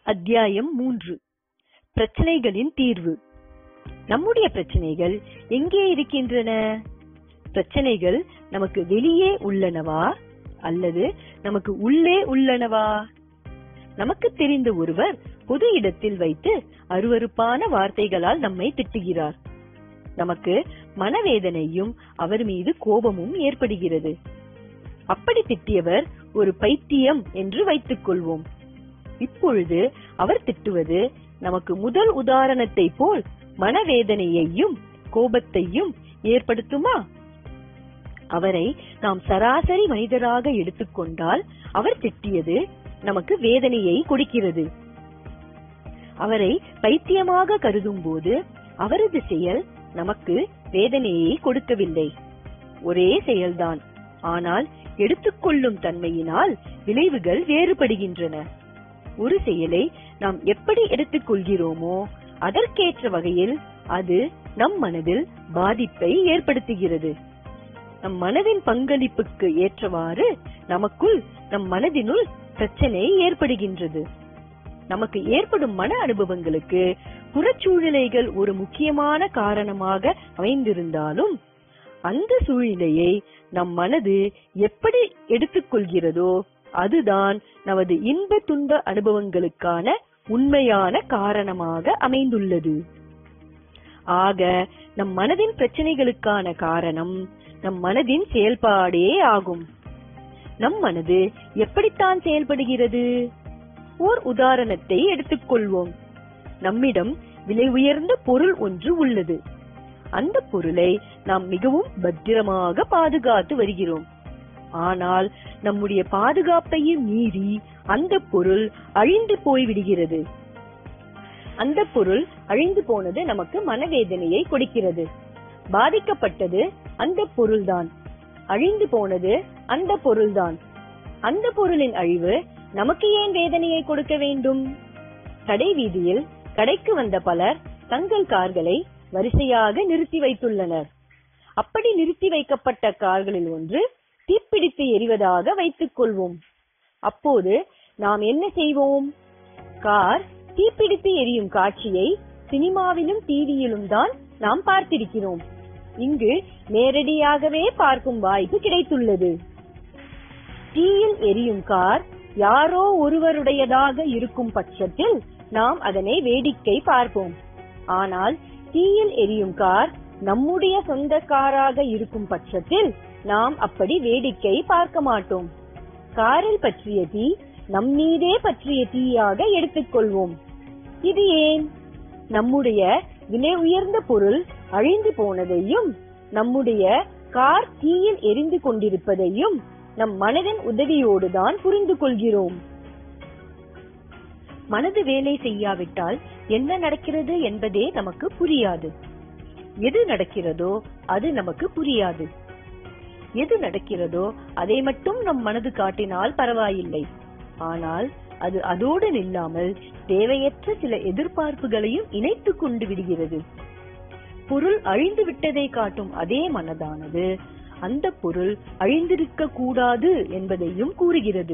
அத்தியாயம் மூன்று பிரச்சனைகளின் தீர்வு நம்முடைய பிரச்சனைகள் எங்கே இருக்கின்றன பிரச்சனைகள் நமக்கு வெளியே உள்ளனவா அல்லது நமக்கு உள்ளே உள்ளனவா நமக்கு தெரிந்த ஒருவர் பொது இடத்தில் வைத்து அருவருப்பான வார்த்தைகளால் நம்மை திட்டுகிறார் நமக்கு மனவேதனையும் அவர் மீது கோபமும் ஏற்படுகிறது அப்படி திட்டியவர் ஒரு பைத்தியம் என்று வைத்துக் கொள்வோம் இப்பொழுது அவர் திட்டுவது நமக்கு முதல் உதாரணத்தை போல் மனவேதனையையும் கோபத்தையும் ஏற்படுத்துமா அவரை நாம் சராசரி மனிதராக எடுத்துக்கொண்டால் அவர் திட்டியது நமக்கு வேதனையை கொடுக்கிறது அவரை பைத்தியமாக கருதும் போது அவரது செயல் நமக்கு வேதனையை கொடுக்கவில்லை ஒரே செயல்தான் ஆனால் எடுத்துக்கொள்ளும் தன்மையினால் விளைவுகள் வேறுபடுகின்றன ஒரு செயலை நாம் எப்படி எடுத்துக்கொள்கிறோமோ அதற்கேற்ற வகையில் அது நம் மனதில் பாதிப்பை ஏற்படுத்துகிறது நம் மனதின் பங்களிப்புக்கு ஏற்றவாறு நமக்குள் நம் மனதினுள் பிரச்சனை ஏற்படுகின்றது நமக்கு ஏற்படும் மன அனுபவங்களுக்கு புறச்சூழ்நிலைகள் ஒரு முக்கியமான காரணமாக அமைந்திருந்தாலும் அந்த சூழ்நிலையை நம் மனது எப்படி எடுத்துக்கொள்கிறதோ அதுதான் நமது இன்ப துன்ப அனுபவங்களுக்கான உண்மையான காரணமாக அமைந்துள்ளது ஆக நம் மனதின் பிரச்சனைகளுக்கான காரணம் நம் மனதின் செயல்பாடே ஆகும் நம் மனது எப்படித்தான் செயல்படுகிறது ஓர் உதாரணத்தை எடுத்துக்கொள்வோம் நம்மிடம் விலை உயர்ந்த பொருள் ஒன்று உள்ளது அந்த பொருளை நாம் மிகவும் பத்திரமாக பாதுகாத்து வருகிறோம் ஆனால் நம்முடைய பாதுகாப்பையும் மீறி அந்த பொருள் அழிந்து போய்விடுகிறது அந்த பொருள் அழிந்து போனது நமக்கு மனவேதனையை கொடுக்கிறது பாதிக்கப்பட்டது அந்த பொருள்தான் அழிந்து போனது அந்த பொருள்தான் அந்த பொருளின் அழிவு நமக்கு ஏன் வேதனையை கொடுக்க வேண்டும் கடை வீதியில் கடைக்கு வந்த பலர் தங்கள் கார்களை வரிசையாக நிறுத்தி வைத்துள்ளனர் அப்படி நிறுத்தி வைக்கப்பட்ட கார்களில் ஒன்று தீப்பிடித்து எரிவதாக வைத்துக் கொள்வோம் அப்போது நாம் என்ன செய்வோம் கார் தீப்பிடித்து எரியும் காட்சியை சினிமாவிலும் டிவியிலும் தான் நாம் பார்த்திருக்கிறோம் இங்கு நேரடியாகவே பார்க்கும் வாய்ப்பு கிடைத்துள்ளது தீயில் எரியும் கார் யாரோ ஒருவருடையதாக இருக்கும் பட்சத்தில் நாம் அதனை வேடிக்கை பார்ப்போம் ஆனால் தீயில் எரியும் கார் நம்முடைய சொந்த காராக இருக்கும் பட்சத்தில் நாம் அப்படி வேடிக்கை பார்க்க மாட்டோம் காரில் பற்றிய தீ நம் மீதே பற்றிய தீயாக எடுத்துக்கொள்வோம் இது ஏன் நம்முடைய விலை உயர்ந்த பொருள் அழிந்து போனதையும் நம்முடைய கார் தீயில் எரிந்து கொண்டிருப்பதையும் நம் மனதின் உதவியோடுதான் புரிந்து கொள்கிறோம் மனது வேலை செய்யாவிட்டால் என்ன நடக்கிறது என்பதே நமக்கு புரியாது எது நடக்கிறதோ அது நமக்கு புரியாது எது நடக்கிறதோ அதை மட்டும் நம் மனது காட்டினால் பரவாயில்லை ஆனால் அது அதோடு நில்லாமல் தேவையற்ற சில எதிர்பார்ப்புகளையும் இணைத்துக் கொண்டு விடுகிறது பொருள் அழிந்து விட்டதை காட்டும் அதே மனதானது அந்த பொருள் அழிந்திருக்க கூடாது என்பதையும் கூறுகிறது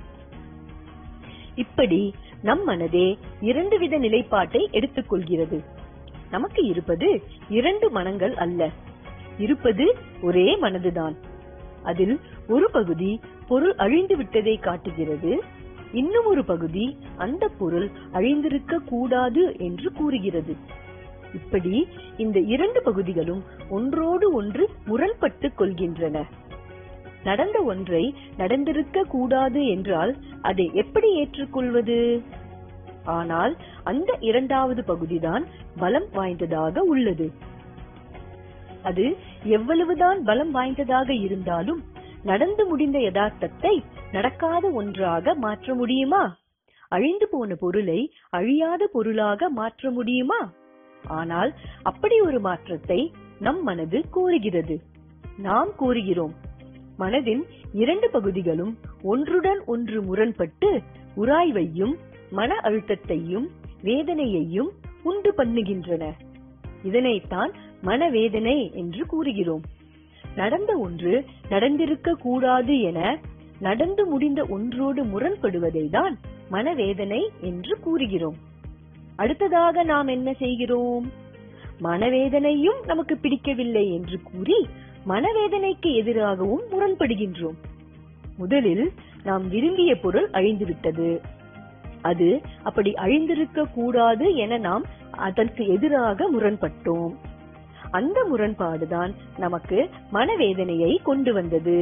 இப்படி நம் மனதே இரண்டு வித நிலைப்பாட்டை எடுத்துக்கொள்கிறது நமக்கு இருப்பது இரண்டு மனங்கள் அல்ல இருப்பது ஒரே மனதுதான் அதில் ஒரு பகுதி பொருள் அழிந்து விட்டதை காட்டுகிறது இன்னும் ஒரு பகுதி அந்த பொருள் அழிந்திருக்க கூடாது என்று கூறுகிறது இப்படி இந்த இரண்டு பகுதிகளும் ஒன்றோடு ஒன்று முரண்பட்டு கொள்கின்றன நடந்த ஒன்றை நடந்திருக்க கூடாது என்றால் அதை எப்படி ஏற்றுக்கொள்வது ஆனால் அந்த இரண்டாவது பகுதிதான் பலம் வாய்ந்ததாக உள்ளது அது எவ்வளவுதான் பலம் வாய்ந்ததாக இருந்தாலும் நடந்து முடிந்த யதார்த்தத்தை நடக்காத ஒன்றாக மாற்ற முடியுமா அழிந்து போன பொருளை அழியாத பொருளாக மாற்ற முடியுமா ஆனால் அப்படி ஒரு மாற்றத்தை நம் மனது கோருகிறது நாம் கூறுகிறோம் மனதின் இரண்டு பகுதிகளும் ஒன்றுடன் ஒன்று முரண்பட்டு உராய்வையும் மன அழுத்தத்தையும் வேதனையையும் உண்டு பண்ணுகின்றன இதனைத்தான் மனவேதனை என்று கூறுகிறோம் நடந்த ஒன்று நடந்திருக்க கூடாது என நடந்து முடிந்த ஒன்றோடு முரண்படுவதை தான் மனவேதனை என்று கூறுகிறோம் அடுத்ததாக நாம் என்ன செய்கிறோம் மனவேதனையும் நமக்கு பிடிக்கவில்லை என்று கூறி மனவேதனைக்கு எதிராகவும் முரண்படுகின்றோம் முதலில் நாம் விரும்பிய பொருள் அழிந்துவிட்டது அது அப்படி அழிந்திருக்க கூடாது என நாம் அதற்கு எதிராக முரண்பட்டோம் அந்த முரண்பாடுதான் நமக்கு மனவேதனையை கொண்டு வந்தது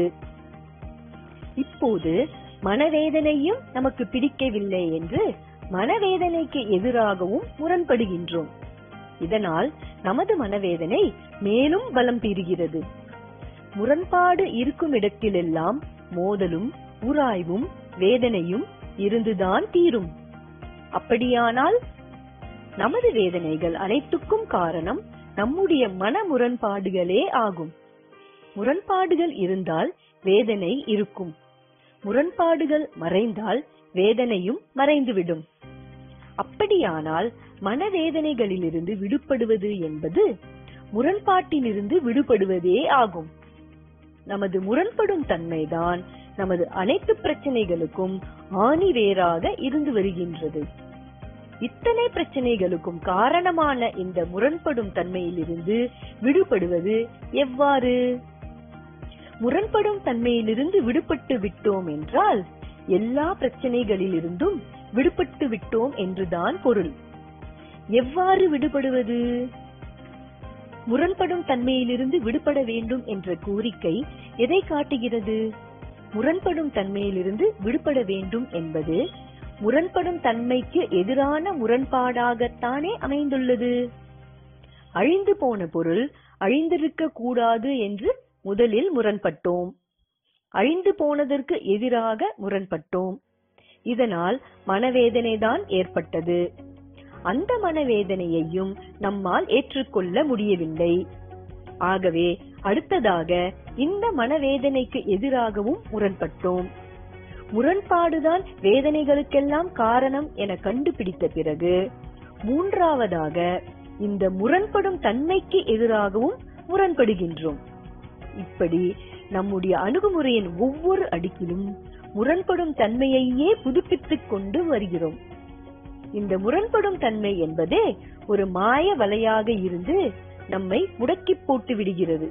இப்போது மனவேதனையும் நமக்கு பிடிக்கவில்லை என்று மனவேதனைக்கு எதிராகவும் முரண்படுகின்றோம் இதனால் நமது மனவேதனை மேலும் பலம் பெறுகிறது முரண்பாடு இருக்கும் இடத்திலெல்லாம் மோதலும் உராய்வும் வேதனையும் இருந்துதான் தீரும் அப்படியானால் நமது வேதனைகள் அனைத்துக்கும் காரணம் நம்முடைய மன முரண்பாடுகளே ஆகும் முரண்பாடுகள் இருந்தால் வேதனை இருக்கும் முரண்பாடுகள் மறைந்தால் வேதனையும் மறைந்துவிடும் அப்படியானால் மனவேதனைகளிலிருந்து விடுபடுவது என்பது முரண்பாட்டிலிருந்து விடுபடுவதே ஆகும் நமது முரண்படும் தன்மைதான் நமது அனைத்து பிரச்சனைகளுக்கும் ஆணி வேறாக இருந்து வருகின்றது இத்தனை பிரச்சனைகளுக்கும் காரணமான இந்த முரண்படும் தன்மையிலிருந்து விடுபடுவது எவ்வாறு முரண்படும் தன்மையிலிருந்து விடுபட்டு விட்டோம் என்றால் எல்லா பிரச்சனைகளிலிருந்தும் விடுபட்டு விட்டோம் என்றுதான் பொருள் எவ்வாறு விடுபடுவது முரண்படும் தன்மையிலிருந்து விடுபட வேண்டும் என்ற கோரிக்கை எதை காட்டுகிறது முரண்படும் தன்மையிலிருந்து விடுபட வேண்டும் என்பது முரண்படும் தன்மைக்கு எதிரான முரண்பாடாகத்தானே அமைந்துள்ளது அழிந்து போன பொருள் அழிந்திருக்க கூடாது என்று முதலில் முரண்பட்டோம் அழிந்து போனதற்கு எதிராக முரண்பட்டோம் இதனால் மனவேதனைதான் ஏற்பட்டது அந்த மனவேதனையையும் நம்மால் ஏற்றுக்கொள்ள முடியவில்லை ஆகவே அடுத்ததாக இந்த மனவேதனைக்கு எதிராகவும் முரண்பட்டோம் முரண்பாடுதான் வேதனைகளுக்கெல்லாம் காரணம் என கண்டுபிடித்த பிறகு மூன்றாவதாக இந்த முரண்படும் தன்மைக்கு எதிராகவும் முரண்படுகின்றோம் இப்படி நம்முடைய அணுகுமுறையின் ஒவ்வொரு அடுக்கிலும் முரண்படும் தன்மையையே புதுப்பித்துக் கொண்டு வருகிறோம் இந்த முரண்படும் தன்மை என்பதே ஒரு மாய வலையாக இருந்து நம்மை முடக்கி போட்டு விடுகிறது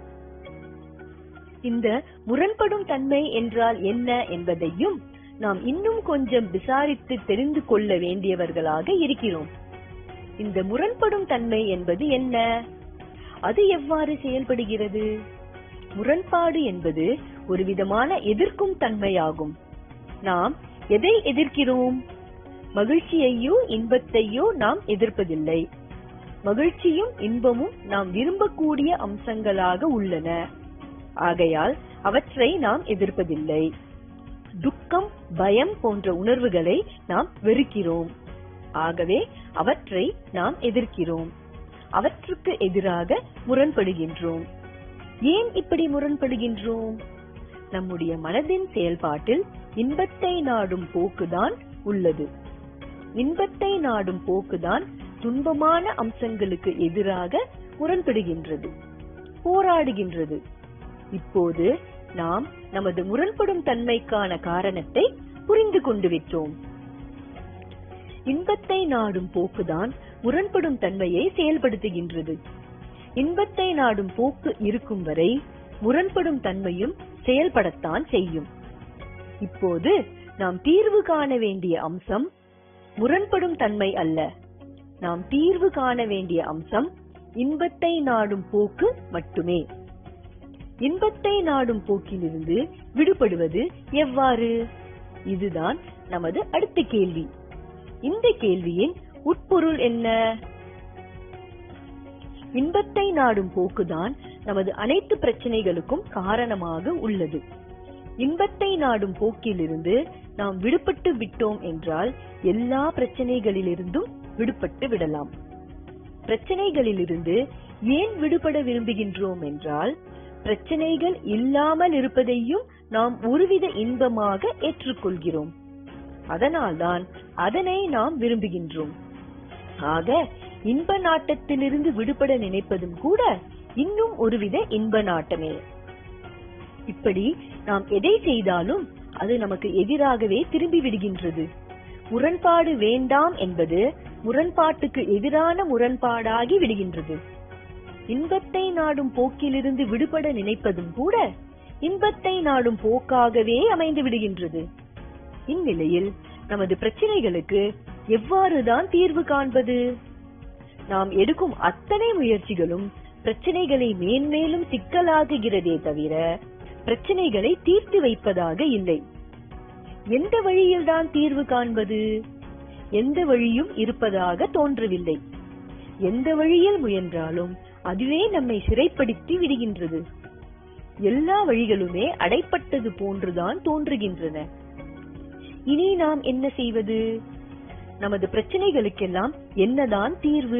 இந்த முரண்படும் தன்மை என்றால் என்ன என்பதையும் நாம் இன்னும் கொஞ்சம் விசாரித்து தெரிந்து கொள்ள வேண்டியவர்களாக இருக்கிறோம் இந்த முரண்படும் தன்மை என்பது என்ன அது எவ்வாறு செயல்படுகிறது முரண்பாடு என்பது ஒரு விதமான எதிர்க்கும் தன்மையாகும் நாம் எதை எதிர்க்கிறோம் மகிழ்ச்சியையோ இன்பத்தையோ நாம் எதிர்ப்பதில்லை மகிழ்ச்சியும் இன்பமும் நாம் விரும்பக்கூடிய அம்சங்களாக உள்ளன ஆகையால் அவற்றை நாம் எதிர்ப்பதில்லை துக்கம் பயம் போன்ற உணர்வுகளை நாம் வெறுக்கிறோம் ஆகவே அவற்றை நாம் எதிர்க்கிறோம் அவற்றுக்கு எதிராக முரண்படுகின்றோம் ஏன் இப்படி முரண்படுகின்றோம் நம்முடைய மனதின் செயல்பாட்டில் இன்பத்தை நாடும் போக்குதான் உள்ளது இன்பத்தை நாடும் போக்குதான் துன்பமான அம்சங்களுக்கு எதிராக முரண்படுகின்றது போராடுகின்றது இப்போது நாம் நமது முரண்படும் தன்மைக்கான காரணத்தை புரிந்து கொண்டு விட்டோம் இன்பத்தை நாடும் போக்குதான் முரண்படும் தன்மையை செயல்படுத்துகின்றது இன்பத்தை நாடும் போக்கு இருக்கும் வரை முரண்படும் தன்மையும் செயல்படத்தான் செய்யும் இப்போது நாம் தீர்வு காண வேண்டிய அம்சம் முரண்படும் தன்மை அல்ல நாம் தீர்வு காண வேண்டிய அம்சம் இன்பத்தை நாடும் போக்கு மட்டுமே இன்பத்தை நாடும் போக்கிலிருந்து விடுபடுவது எவ்வாறு இதுதான் நமது அடுத்த கேள்வி இந்த கேள்வியின் உட்பொருள் என்ன இன்பத்தை நாடும் போக்குதான் நமது அனைத்து பிரச்சனைகளுக்கும் காரணமாக உள்ளது இன்பத்தை நாடும் போக்கிலிருந்து நாம் விடுபட்டு விட்டோம் என்றால் எல்லா பிரச்சனைகளிலிருந்தும் விடுபட்டு விடலாம் பிரச்சனைகளிலிருந்து ஏன் விடுபட விரும்புகின்றோம் என்றால் பிரச்சனைகள் இல்லாமல் இருப்பதையும் நாம் ஒருவித இன்பமாக ஏற்றுக்கொள்கிறோம் அதனால்தான் அதனை நாம் விரும்புகின்றோம் ஆக இன்ப நாட்டத்திலிருந்து விடுபட நினைப்பதும் கூட இன்னும் ஒருவித இன்ப நாட்டமே இப்படி நாம் எதை செய்தாலும் அது நமக்கு எதிராகவே திரும்பி விடுகின்றது முரண்பாடு வேண்டாம் என்பது முரண்பாட்டுக்கு எதிரான முரண்பாடாகி விடுகின்றது இன்பத்தை நாடும் போக்கிலிருந்து விடுபட நினைப்பதும் கூட இன்பத்தை நாடும் போக்காகவே அமைந்து விடுகின்றது இந்நிலையில் நமது பிரச்சனைகளுக்கு எவ்வாறுதான் தீர்வு காண்பது நாம் எடுக்கும் அத்தனை முயற்சிகளும் பிரச்சனைகளை மேன்மேலும் சிக்கலாகுகிறதே தவிர பிரச்சனைகளை தீர்த்து வைப்பதாக இல்லை எந்த வழியில்தான் தீர்வு காண்பது எந்த வழியும் இருப்பதாக தோன்றவில்லை எந்த வழியில் முயன்றாலும் அதுவே நம்மை சிறைப்படுத்தி விடுகின்றது எல்லா வழிகளுமே அடைப்பட்டது போன்றுதான் தோன்றுகின்றன இனி நாம் என்ன செய்வது நமது பிரச்சனைகளுக்கெல்லாம் என்னதான் தீர்வு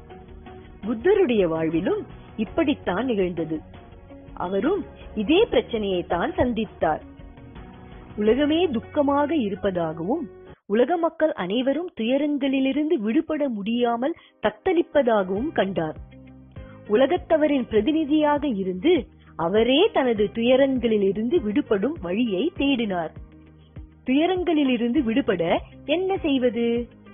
புத்தருடைய வாழ்விலும் இப்படித்தான் நிகழ்ந்தது அவரும் இதே பிரச்சனையை தான் சந்தித்தார் உலகமே துக்கமாக இருப்பதாகவும் உலக மக்கள் அனைவரும் துயரங்களிலிருந்து விடுபட முடியாமல் தத்தளிப்பதாகவும் கண்டார் உலகத்தவரின் பிரதிநிதியாக இருந்து அவரே தனது துயரங்களிலிருந்து விடுபடும் வழியை தேடினார் துயரங்களிலிருந்து விடுபட என்ன செய்வது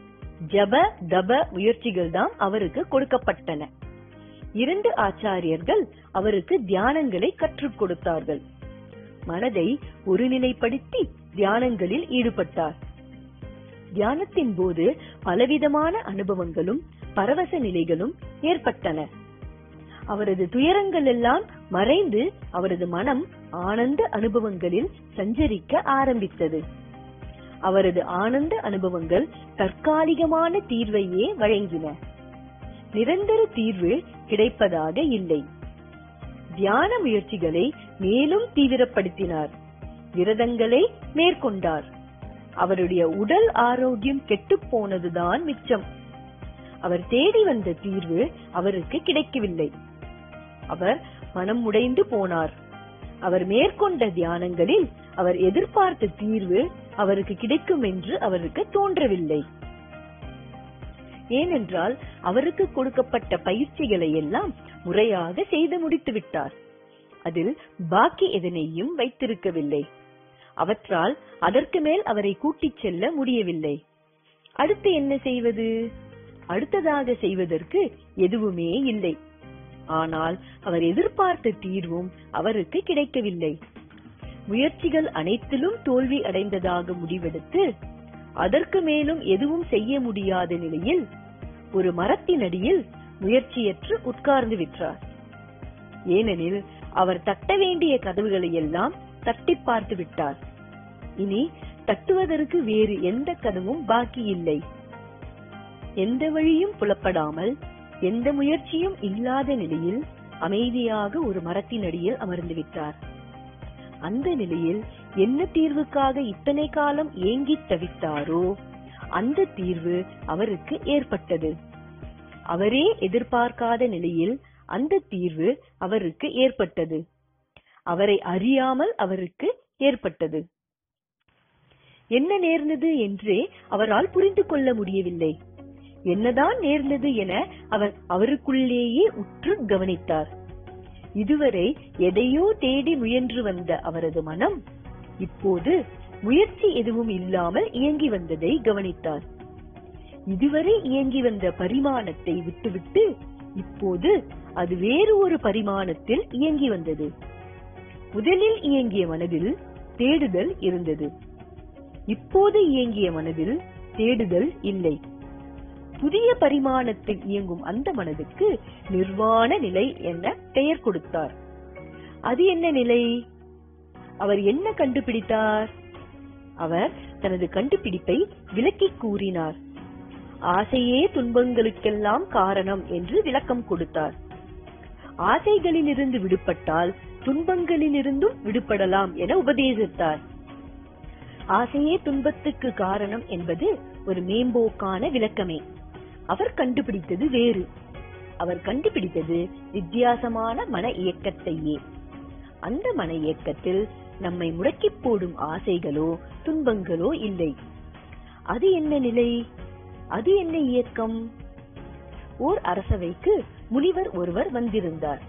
ஜப தப முயற்சிகள் தான் அவருக்கு கொடுக்கப்பட்டன இரண்டு ஆச்சாரியர்கள் அவருக்கு தியானங்களை கற்றுக் கொடுத்தார்கள் மனதை ஒருநிலைப்படுத்தி தியானங்களில் ஈடுபட்டார் தியானத்தின் போது பலவிதமான அனுபவங்களும் பரவச நிலைகளும் ஏற்பட்டன அவரது துயரங்கள் எல்லாம் மறைந்து அவரது மனம் ஆனந்த அனுபவங்களில் சஞ்சரிக்க ஆரம்பித்தது அவரது ஆனந்த அனுபவங்கள் தற்காலிகமான தீர்வையே வழங்கின நிரந்தர தீர்வு கிடைப்பதாக இல்லை தியான முயற்சிகளை மேலும் தீவிரப்படுத்தினார் விரதங்களை மேற்கொண்டார் அவருடைய உடல் ஆரோக்கியம் கெட்டுப் போனதுதான் மிச்சம் அவர் தேடி வந்த தீர்வு அவருக்கு கிடைக்கவில்லை அவர் மனம் உடைந்து போனார் அவர் மேற்கொண்ட தியானங்களில் அவர் எதிர்பார்த்த தீர்வு அவருக்கு கிடைக்கும் என்று அவருக்கு தோன்றவில்லை ஏனென்றால் அவருக்கு கொடுக்கப்பட்ட பயிற்சிகளை எல்லாம் முறையாக செய்து முடித்து விட்டார் அதில் பாக்கி எதனையும் வைத்திருக்கவில்லை அவற்றால் அதற்கு மேல் அவரை கூட்டிச் செல்ல முடியவில்லை அடுத்து என்ன செய்வது அடுத்ததாக செய்வதற்கு எதுவுமே இல்லை ஆனால் அவர் எதிர்பார்த்த தீர்வும் அவருக்கு கிடைக்கவில்லை முயற்சிகள் அனைத்திலும் தோல்வி அடைந்ததாக முடிவெடுத்து அதற்கு மேலும் எதுவும் செய்ய முடியாத நிலையில் ஒரு மரத்தின் அடியில் முயற்சியற்று உட்கார்ந்து விட்டார் ஏனெனில் அவர் தட்ட வேண்டிய கதவுகளை எல்லாம் தட்டி பார்த்து விட்டார் இனி தட்டுவதற்கு வேறு எந்த கதவும் பாக்கி இல்லை எந்த வழியும் புலப்படாமல் எந்த முயற்சியும் இல்லாத நிலையில் அமைதியாக ஒரு மரத்தின் அடியில் அமர்ந்து விட்டார் அந்த நிலையில் என்ன தீர்வுக்காக இத்தனை காலம் ஏங்கி தவித்தாரோ அந்த தீர்வு அவருக்கு ஏற்பட்டது அவரே எதிர்பார்க்காத நிலையில் அந்த தீர்வு அவருக்கு ஏற்பட்டது அவரை அறியாமல் அவருக்கு ஏற்பட்டது என்ன நேர்ந்தது என்றே அவரால் புரிந்து கொள்ள முடியவில்லை என்னதான் நேர்ந்தது என அவர் அவருக்குள்ளேயே உற்று கவனித்தார் இதுவரை எதையோ தேடி முயன்று வந்த அவரது மனம் இப்போது முயற்சி எதுவும் இல்லாமல் இயங்கி வந்ததை கவனித்தார் இதுவரை இயங்கி வந்த பரிமாணத்தை விட்டுவிட்டு இப்போது அது வேறு ஒரு பரிமாணத்தில் இயங்கி வந்தது முதலில் இயங்கிய மனதில் தேடுதல் இருந்தது இப்போது இயங்கிய மனதில் தேடுதல் இல்லை புதிய பரிமாணத்தில் இயங்கும் அந்த மனதுக்கு நிர்வாண நிலை என பெயர் கொடுத்தார் அது என்ன நிலை அவர் என்ன கண்டுபிடித்தார் அவர் தனது கண்டுபிடிப்பை விளக்கி கூறினார் ஆசையே துன்பங்களுக்கெல்லாம் காரணம் என்று விளக்கம் கொடுத்தார் ஆசைகளிலிருந்து விடுபட்டால் துன்பங்களிலிருந்தும் விடுபடலாம் என உபதேசித்தார் ஆசையே துன்பத்துக்கு காரணம் என்பது ஒரு மேம்போக்கான விளக்கமே அவர் கண்டுபிடித்தது வேறு அவர் கண்டுபிடித்தது வித்தியாசமான மன இயக்கத்தையே அந்த மன இயக்கத்தில் நம்மை முடக்கி போடும் ஆசைகளோ துன்பங்களோ இல்லை அது என்ன நிலை அது என்ன இயக்கம் ஓர் அரசவைக்கு முனிவர் ஒருவர் வந்திருந்தார்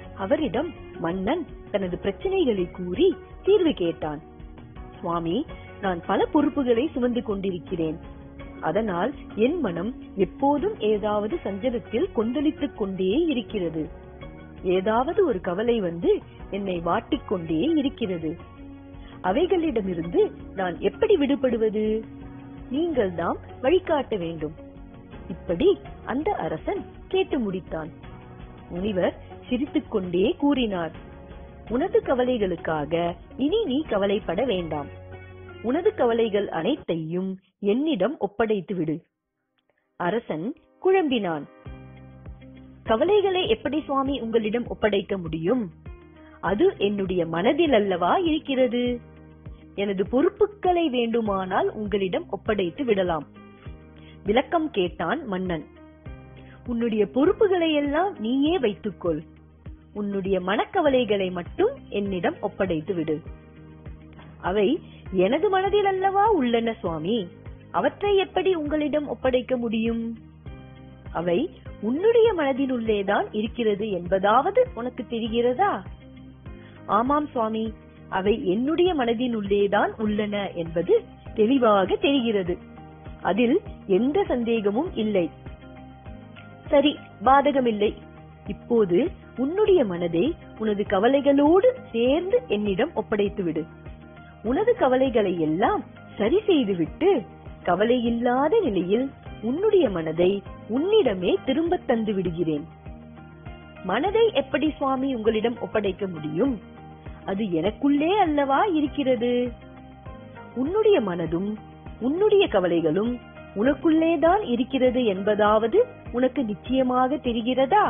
அவரிடம் மன்னன் தனது பிரச்சனைகளை கூறி தீர்வு கேட்டான் சுவாமி நான் பல பொறுப்புகளை சுமந்து கொண்டிருக்கிறேன் அதனால் என் மனம் எப்போதும் ஏதாவது சஞ்சலத்தில் கொந்தளித்துக் கொண்டே இருக்கிறது ஏதாவது ஒரு கவலை வந்து என்னை வாட்டிக்கொண்டே இருக்கிறது அவைகளிடமிருந்து நான் எப்படி விடுபடுவது நீங்கள் தான் வழிகாட்ட வேண்டும் இப்படி அந்த அரசன் கேட்டு முடித்தான் முனிவர் சிரித்துக்கொண்டே கூறினார் உனது கவலைகளுக்காக இனி நீ கவலைப்பட வேண்டாம் உனது கவலைகள் அனைத்தையும் என்னிடம் ஒப்படைத்து விடு அரசன் குழம்பினான் கவலைகளை எப்படி சுவாமி உங்களிடம் ஒப்படைக்க முடியும் அது என்னுடைய மனதில் அல்லவா இருக்கிறது எனது பொறுப்புகளை வேண்டுமானால் உங்களிடம் ஒப்படைத்து விடலாம் விளக்கம் கேட்டான் மன்னன் உன்னுடைய பொறுப்புகளை எல்லாம் நீயே வைத்துக்கொள் உன்னுடைய மனக்கவலைகளை மட்டும் என்னிடம் ஒப்படைத்து விடு அவை எனது மனதில் அல்லவா உள்ளன சுவாமி அவற்றை எப்படி உங்களிடம் ஒப்படைக்க முடியும் அவை உன்னுடைய மனதினுள்ளேதான் இருக்கிறது என்பதாவது உனக்கு தெரிகிறதா ஆமாம் சுவாமி அவை என்னுடைய மனதினுள்ளேதான் உள்ளன என்பது தெளிவாக தெரிகிறது அதில் எந்த சந்தேகமும் இல்லை சரி பாதகமில்லை இப்போது உன்னுடைய மனதை உனது கவலைகளோடு சேர்ந்து என்னிடம் ஒப்படைத்து விடு உனது கவலைகளை எல்லாம் சரி செய்துவிட்டு கவலை இல்லாத நிலையில் உன்னுடைய மனதை உன்னிடமே திரும்ப தந்து விடுகிறேன் மனதை எப்படி சுவாமி உங்களிடம் ஒப்படைக்க முடியும் அது எனக்குள்ளே அல்லவா இருக்கிறது உன்னுடைய மனதும் உன்னுடைய கவலைகளும் உனக்குள்ளேதான் இருக்கிறது என்பதாவது உனக்கு நிச்சயமாக தெரிகிறதா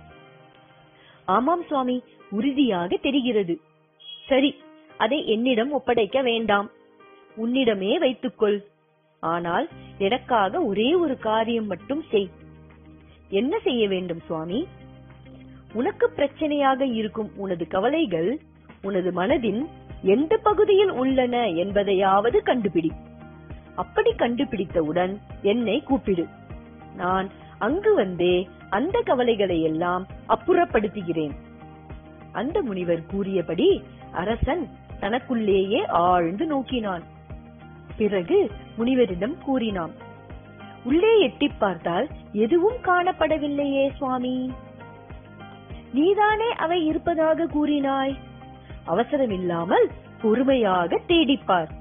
ஆமாம் சுவாமி உறுதியாக தெரிகிறது சரி அதை என்னிடம் ஒப்படைக்க வேண்டாம் உன்னிடமே வைத்துக்கொள் ஆனால் எனக்காக ஒரே ஒரு காரியம் மட்டும் செய் என்ன செய்ய வேண்டும் சுவாமி உனக்கு பிரச்சனையாக இருக்கும் உனது கவலைகள் உனது மனதின் எந்த பகுதியில் உள்ளன என்பதையாவது கண்டுபிடி அப்படி கண்டுபிடித்தவுடன் என்னை கூப்பிடு நான் அங்கு வந்தே அந்த கவலைகளை எல்லாம் அப்புறப்படுத்துகிறேன் அந்த முனிவர் கூறியபடி அரசன் தனக்குள்ளேயே ஆழ்ந்து நோக்கினான் பிறகு முனிவரிடம் கூறினான் உள்ளே எட்டிப் பார்த்தால் எதுவும் காணப்படவில்லையே சுவாமி நீதானே அவை இருப்பதாக கூறினாய் அவசரமில்லாமல் பொறுமையாக தேடிப்பார்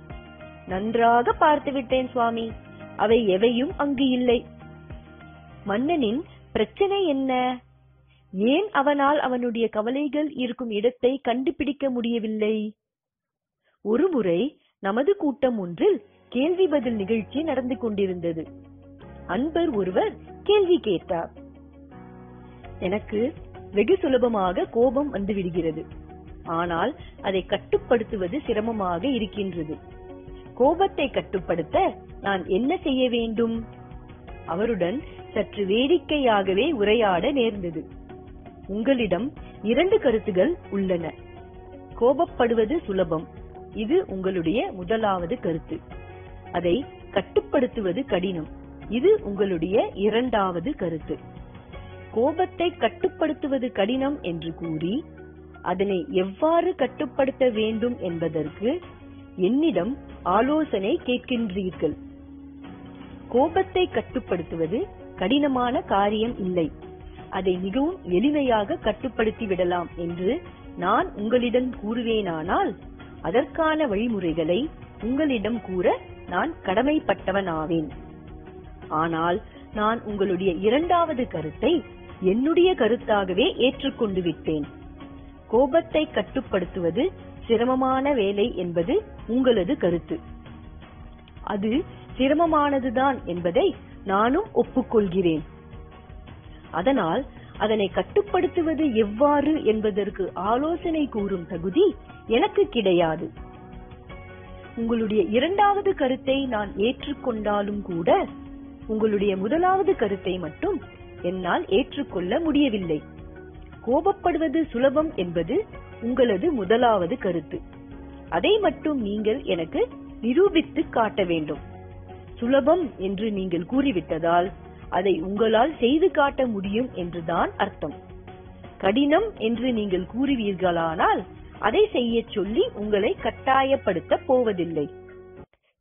நன்றாக பார்த்து விட்டேன் சுவாமி அவை எவையும் அங்கு இல்லை மன்னனின் பிரச்சனை என்ன ஏன் அவனால் அவனுடைய கவலைகள் இருக்கும் இடத்தை கண்டுபிடிக்க முடியவில்லை ஒருமுறை நமது கூட்டம் ஒன்றில் கேள்வி பதில் நிகழ்ச்சி நடந்து கொண்டிருந்தது அன்பர் ஒருவர் கேள்வி கேட்டார் எனக்கு வெகு சுலபமாக கோபம் வந்து விடுகிறது ஆனால் அதை கட்டுப்படுத்துவது சிரமமாக இருக்கின்றது கோபத்தை கட்டுப்படுத்த நான் என்ன செய்ய வேண்டும் அவருடன் சற்று வேடிக்கையாகவே உரையாட நேர்ந்தது உங்களிடம் இரண்டு கருத்துகள் உள்ளன கோபப்படுவது சுலபம் இது உங்களுடைய முதலாவது கருத்து அதை கட்டுப்படுத்துவது கடினம் இது உங்களுடைய இரண்டாவது கருத்து கோபத்தை கட்டுப்படுத்துவது கடினம் என்று கூறி அதனை எவ்வாறு கட்டுப்படுத்த வேண்டும் என்பதற்கு என்னிடம் ஆலோசனை கேட்கின்றீர்கள் கோபத்தை கட்டுப்படுத்துவது கடினமான காரியம் இல்லை அதை மிகவும் எளிமையாக கட்டுப்படுத்தி விடலாம் என்று நான் உங்களிடம் கூறுவேனானால் அதற்கான வழிமுறைகளை உங்களிடம் கூற நான் கடமைப்பட்டவனாவேன் ஆனால் நான் உங்களுடைய இரண்டாவது கருத்தை என்னுடைய கருத்தாகவே ஏற்றுக்கொண்டு விட்டேன் கோபத்தை கட்டுப்படுத்துவது சிரமமான வேலை என்பது உங்களது கருத்து அது சிரமமானதுதான் என்பதை நானும் ஒப்புக்கொள்கிறேன் அதனால் அதனை கட்டுப்படுத்துவது எவ்வாறு என்பதற்கு ஆலோசனை கூறும் தகுதி எனக்கு கிடையாது உங்களுடைய இரண்டாவது கருத்தை நான் ஏற்றுக்கொண்டாலும் கூட உங்களுடைய முதலாவது கருத்தை மட்டும் என்னால் ஏற்றுக்கொள்ள முடியவில்லை கோபப்படுவது சுலபம் என்பது உங்களது முதலாவது கருத்து அதை மட்டும் நீங்கள் எனக்கு நிரூபித்து காட்ட வேண்டும் சுலபம் என்று நீங்கள் கூறிவிட்டதால் அதை உங்களால் செய்து காட்ட முடியும் என்றுதான் அர்த்தம் கடினம் என்று நீங்கள் கூறுவீர்களானால் அதை செய்யச் சொல்லி உங்களை கட்டாயப்படுத்த போவதில்லை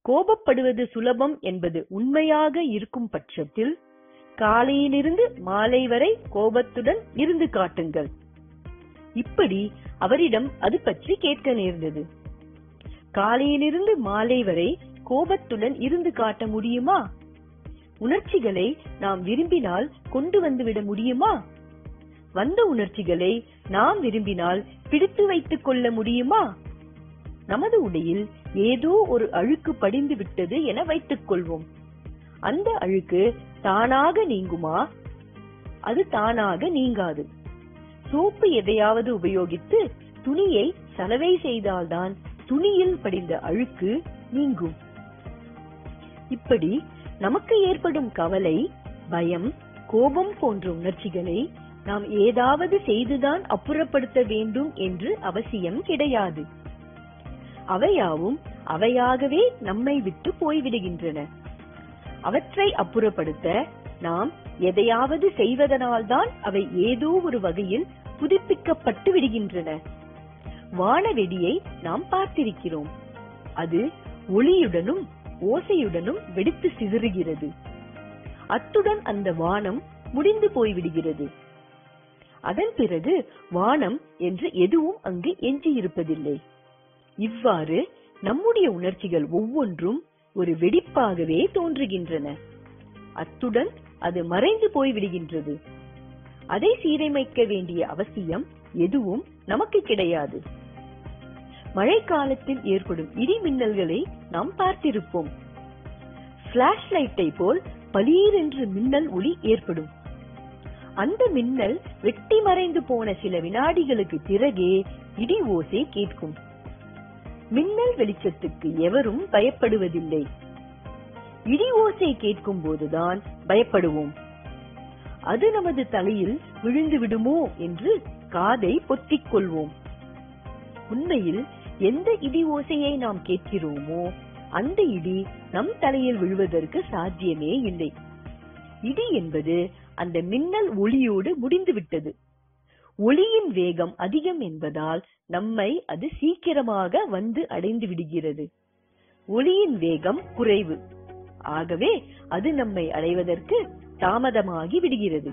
கோபப்படுவது சுலபம் என்பது உண்மையாக இருக்கும் பட்சத்தில் காலையிலிருந்து மாலை வரை கோபத்துடன் இருந்து காட்டுங்கள் இப்படி அவரிடம் அது பற்றி கேட்க நேர்ந்தது காலையிலிருந்து மாலை வரை கோபத்துடன் இருந்து காட்ட முடியுமா உணர்ச்சிகளை நாம் விரும்பினால் கொண்டு வந்துவிட முடியுமா வந்த உணர்ச்சிகளை நாம் விரும்பினால் பிடித்து வைத்துக் கொள்ள முடியுமா நமது உடையில் ஏதோ ஒரு அழுக்கு படிந்து விட்டது என வைத்துக் கொள்வோம் அந்த அழுக்கு தானாக நீங்குமா அது தானாக நீங்காது சோப்பு எதையாவது உபயோகித்து துணியை சலவை செய்தால்தான் துணியில் படிந்த அழுக்கு நீங்கும் இப்படி நமக்கு ஏற்படும் கவலை பயம் கோபம் போன்ற உணர்ச்சிகளை நாம் ஏதாவது செய்துதான் அப்புறப்படுத்த வேண்டும் என்று அவசியம் கிடையாது அவையாவும் அவையாகவே நம்மை விட்டு போய்விடுகின்றன அவற்றை அப்புறப்படுத்த நாம் எதையாவது செய்வதனால்தான் அவை ஏதோ ஒரு வகையில் புதுப்பிக்கப்பட்டு விடுகின்றன வானவெடியை நாம் பார்த்திருக்கிறோம் அது ஒளியுடனும் ஓசையுடனும் வெடித்து சிதறுகிறது அத்துடன் அந்த வானம் முடிந்து போய்விடுகிறது அதன் பிறகு வானம் என்று எதுவும் அங்கு எஞ்சியிருப்பதில்லை இவ்வாறு நம்முடைய உணர்ச்சிகள் ஒவ்வொன்றும் ஒரு வெடிப்பாகவே தோன்றுகின்றன அத்துடன் அது மறைந்து போய்விடுகின்றது அதை சீரமைக்க வேண்டிய அவசியம் எதுவும் நமக்கு கிடையாது மழைக்காலத்தில் ஏற்படும் இடி மின்னல்களை நாம் பார்த்திருப்போம் பிளாஷ் லைட்டை போல் பளீரென்று மின்னல் ஒளி ஏற்படும் அந்த மின்னல் வெட்டி மறைந்து போன சில வினாடிகளுக்கு பிறகே இடி ஓசை கேட்கும் மின்னல் வெளிச்சத்துக்கு எவரும் பயப்படுவதில்லை இடி ஓசை கேட்கும் போதுதான் பயப்படுவோம் அது நமது தலையில் விழுந்து விடுமோ என்று காதை பொத்திக் கொள்வோம் உண்மையில் எந்த இடி ஓசையை நாம் கேட்கிறோமோ அந்த இடி நம் தலையில் விழுவதற்கு சாத்தியமே இல்லை இடி என்பது அந்த மின்னல் ஒளியோடு முடிந்துவிட்டது ஒளியின் வேகம் அதிகம் என்பதால் நம்மை அது சீக்கிரமாக வந்து அடைந்து விடுகிறது ஒளியின் வேகம் குறைவு ஆகவே அது நம்மை அடைவதற்கு தாமதமாகி விடுகிறது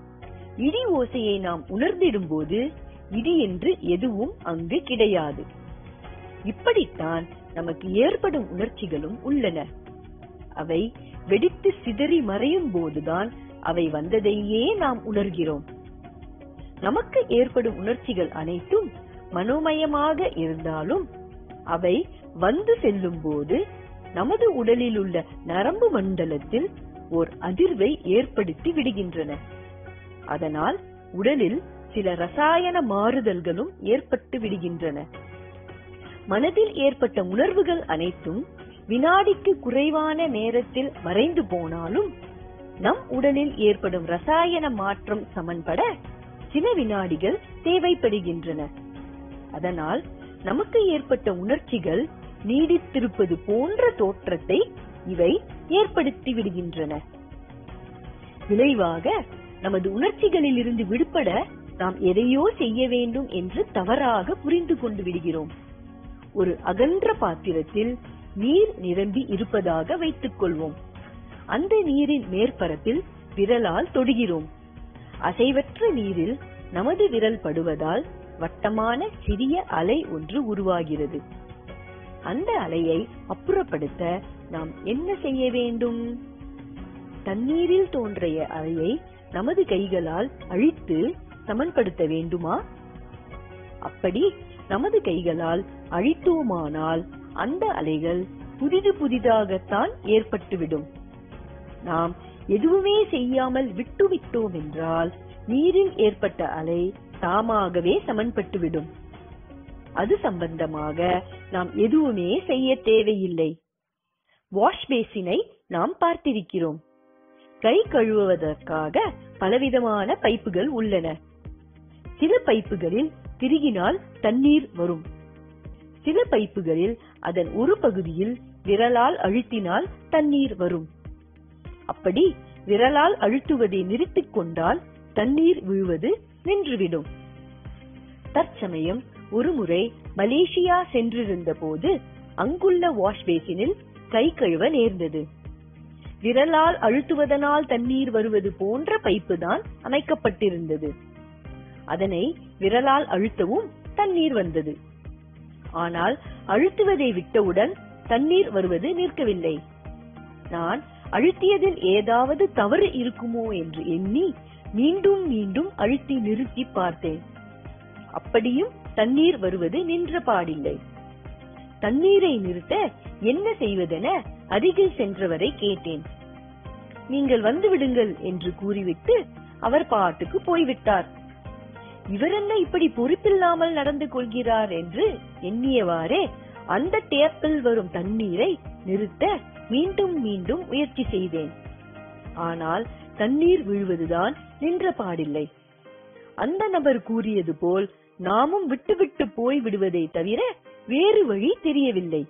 இடி ஓசையை நாம் உணர்ந்திடும் போது இடி என்று எதுவும் அங்கு கிடையாது இப்படித்தான் நமக்கு ஏற்படும் உணர்ச்சிகளும் உள்ளன அவை வெடித்து சிதறி மறையும் போதுதான் அவை வந்ததையே நாம் உணர்கிறோம் நமக்கு ஏற்படும் உணர்ச்சிகள் அனைத்தும் மனோமயமாக இருந்தாலும் அவை வந்து செல்லும் போது நமது உடலில் உள்ள நரம்பு மண்டலத்தில் ஓர் அதிர்வை ஏற்படுத்தி விடுகின்றன அதனால் உடலில் சில ரசாயன மாறுதல்களும் ஏற்பட்டு விடுகின்றன மனதில் ஏற்பட்ட உணர்வுகள் அனைத்தும் வினாடிக்கு குறைவான நேரத்தில் மறைந்து போனாலும் நம் உடலில் ஏற்படும் ரசாயன மாற்றம் சமன்பட சில வினாடிகள் தேவைப்படுகின்றன அதனால் நமக்கு ஏற்பட்ட உணர்ச்சிகள் நீடித்திருப்பது போன்ற தோற்றத்தை இவை ஏற்படுத்தி விடுகின்றன விளைவாக நமது உணர்ச்சிகளில் இருந்து விடுபட நாம் எதையோ செய்ய வேண்டும் என்று தவறாக புரிந்து கொண்டு விடுகிறோம் ஒரு அகன்ற பாத்திரத்தில் நீர் நிரம்பி இருப்பதாக வைத்துக் கொள்வோம் அந்த நீரின் மேற்பரப்பில் விரலால் தொடுகிறோம் அசைவற்ற நீரில் நமது விரல் படுவதால் வட்டமான சிறிய அலை ஒன்று உருவாகிறது அந்த அலையை அப்புறப்படுத்த நாம் என்ன செய்ய வேண்டும் தண்ணீரில் தோன்றிய அலையை நமது கைகளால் அழித்து சமன்படுத்த வேண்டுமா அப்படி நமது கைகளால் அழித்தோமானால் அந்த அலைகள் புதிது புதிதாகத்தான் ஏற்பட்டுவிடும் நாம் எதுவுமே செய்யாமல் விட்டுவிட்டோம் என்றால் நீரில் ஏற்பட்ட அலை தாமாகவே சமன்பட்டுவிடும் அது சம்பந்தமாக நாம் எதுவுமே செய்ய தேவையில்லை வாஷ் பேசினை நாம் பார்த்திருக்கிறோம் கை கழுவுவதற்காக பலவிதமான பைப்புகள் உள்ளன சில பைப்புகளில் திருகினால் தண்ணீர் வரும் சில பைப்புகளில் அதன் ஒரு பகுதியில் விரலால் அழுத்தினால் தண்ணீர் வரும் அப்படி விரலால் அழுத்துவதை நிறுத்திக் கொண்டால் தண்ணீர் விழுவது நின்றுவிடும் தற்சமயம் ஒருமுறை மலேசியா சென்றிருந்த போது அங்குள்ள வாஷ் பேசினில் கை கழுவ நேர்ந்தது விரலால் அழுத்துவதனால் தண்ணீர் வருவது போன்ற பைப்பு தான் அமைக்கப்பட்டிருந்தது அதனை விரலால் அழுத்தவும் தண்ணீர் வந்தது ஆனால் அழுத்துவதை விட்டவுடன் தண்ணீர் வருவது நிற்கவில்லை நான் அழுத்தியதில் ஏதாவது தவறு இருக்குமோ என்று எண்ணி மீண்டும் மீண்டும் அழுத்தி நிறுத்தி பார்த்தேன் அப்படியும் தண்ணீர் வருவது நின்ற பாடில்லை தண்ணீரை நிறுத்த என்ன செய்வதென அருகில் சென்றவரை கேட்டேன் நீங்கள் வந்து விடுங்கள் என்று கூறிவிட்டு அவர் பாட்டுக்கு போய்விட்டார் இவரென்ன இப்படி பொறுப்பில்லாமல் நடந்து கொள்கிறார் என்று எண்ணியவாறே அந்த டேப்பில் வரும் தண்ணீரை நிறுத்த மீண்டும் மீண்டும் முயற்சி செய்தேன் ஆனால் தண்ணீர் விழுவதுதான் நின்ற பாடில்லை அந்த நபர் கூறியது போல் நாமும் விட்டுவிட்டு போய் விடுவதை தவிர வேறு வழி தெரியவில்லை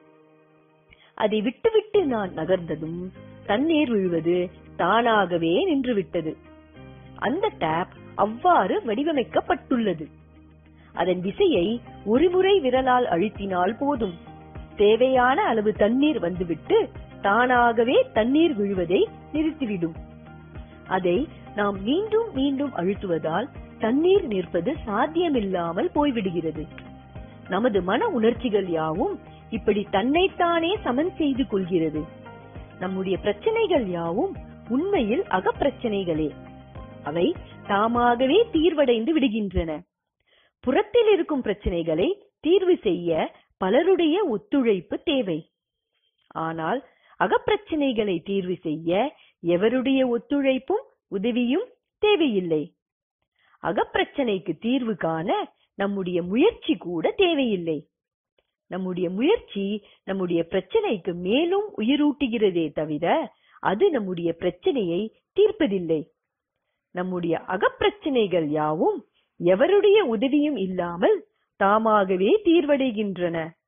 அதை விட்டுவிட்டு நான் நகர்ந்ததும் தண்ணீர் விழுவது தானாகவே நின்றுவிட்டது அந்த டேப் அவ்வாறு வடிவமைக்கப்பட்டுள்ளது அதன் விசையை ஒருமுறை விரலால் அழுத்தினால் போதும் தேவையான அளவு தண்ணீர் வந்துவிட்டு தானாகவே தண்ணீர் விழுவதை நிறுத்திவிடும் அதை நாம் மீண்டும் மீண்டும் அழுத்துவதால் தண்ணீர் நிற்பது சாத்தியமில்லாமல் போய்விடுகிறது நமது மன உணர்ச்சிகள் யாவும் இப்படி தன்னைத்தானே சமன் செய்து கொள்கிறது நம்முடைய பிரச்சனைகள் யாவும் உண்மையில் அகப்பிரச்சனைகளே அவை தாமாகவே தீர்வடைந்து விடுகின்றன புறத்தில் இருக்கும் பிரச்சனைகளை தீர்வு செய்ய பலருடைய ஒத்துழைப்பு தேவை ஆனால் அகப்பிரச்சனைகளை தீர்வு செய்ய எவருடைய ஒத்துழைப்பும் உதவியும் தேவையில்லை அகப்பிரச்சனைக்கு தீர்வு காண நம்முடைய முயற்சி கூட தேவையில்லை நம்முடைய முயற்சி நம்முடைய பிரச்சனைக்கு மேலும் உயிரூட்டுகிறதே தவிர அது நம்முடைய பிரச்சனையை தீர்ப்பதில்லை நம்முடைய அகப்பிரச்சனைகள் யாவும் எவருடைய உதவியும் இல்லாமல் தாமாகவே தீர்வடைகின்றன